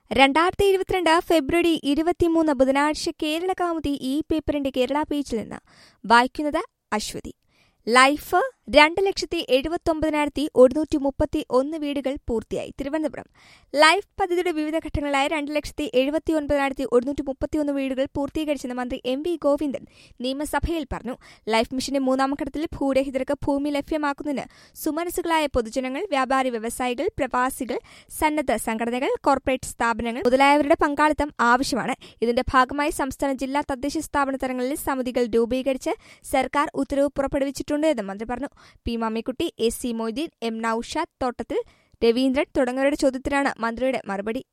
രണ്ടായിരത്തി ഇരുപത്തിരണ്ട് ഫെബ്രുവരി ഇരുപത്തിമൂന്ന് ബുധനാഴ്ച കേരള കൗമുദി ഈ പേപ്പറിന്റെ കേരള പേജിൽ നിന്ന് വായിക്കുന്നത് അശ്വതി ലൈഫ് രണ്ട് ലക്ഷത്തി എഴുപത്തൊമ്പതിനായിരത്തി ഒരുന്നൂറ്റി മുപ്പത്തി ഒന്ന് വീടുകൾ പൂർത്തിയായി തിരുവനന്തപുരം ലൈഫ് പദ്ധതിയുടെ വിവിധ ഘട്ടങ്ങളായ രണ്ട് ലക്ഷത്തി എഴുപത്തി ഒൻപതിനായിരത്തി ഒരുന്നൂറ്റി മുപ്പത്തി ഒന്ന് വീടുകൾ പൂർത്തീകരിച്ചെന്ന് മന്ത്രി എം വി ഗോവിന്ദൻ നിയമസഭയിൽ പറഞ്ഞു ലൈഫ് മിഷന്റെ മൂന്നാം ഘട്ടത്തിൽ ഭൂരഹിതർക്ക് ഭൂമി ലഭ്യമാക്കുന്നതിന് സുമനസുകളായ പൊതുജനങ്ങൾ വ്യാപാരി വ്യവസായികൾ പ്രവാസികൾ സന്നദ്ധ സംഘടനകൾ കോർപ്പറേറ്റ് സ്ഥാപനങ്ങൾ മുതലായവരുടെ പങ്കാളിത്തം ആവശ്യമാണ് ഇതിന്റെ ഭാഗമായി സംസ്ഥാന ജില്ലാ തദ്ദേശ സ്ഥാപന തലങ്ങളിൽ സമിതികൾ രൂപീകരിച്ച് സർക്കാർ ഉത്തരവ് പുറപ്പെടുവിച്ചിട്ടുണ്ട് എന്ന് മന്ത്രി പറഞ്ഞു P Mammikutty S C Moideen M Naushad Thottathil Raveendran തുടങ്ങിയവരുടെ ചോദ്യത്തിനാണ് മന്ത്രിയുടെ മറുപടി